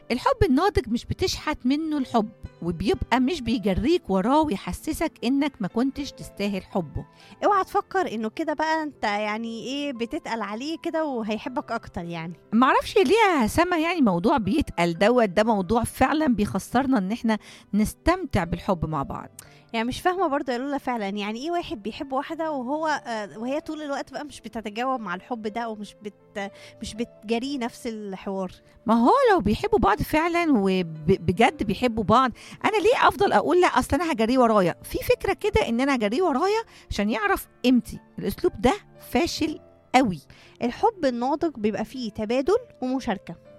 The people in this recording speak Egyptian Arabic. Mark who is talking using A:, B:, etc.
A: الحب الناضج مش بتشحت منه الحب وبيبقى مش بيجريك وراه ويحسسك انك ما كنتش تستاهل حبه
B: اوعى تفكر انه كده بقى انت يعني ايه بتتقل عليه كده وهيحبك اكتر يعني
A: معرفش ليه يا سما يعني موضوع بيتقل دوت ده موضوع فعلا بيخسرنا ان احنا نستمتع بالحب مع بعض
B: يعني مش فاهمه برضه يا لولا فعلا يعني ايه واحد بيحب واحده وهو آه وهي طول الوقت بقى مش بتتجاوب مع الحب ده ومش بت مش بتجريه نفس الحوار
A: ما هو لو بيحبوا بعض فعلا وبجد بيحبوا بعض انا ليه افضل اقول لا اصل انا هجريه ورايا في فكره كده ان انا هجريه ورايا عشان يعرف قيمتي الاسلوب ده فاشل قوي
B: الحب الناضج بيبقى فيه تبادل ومشاركه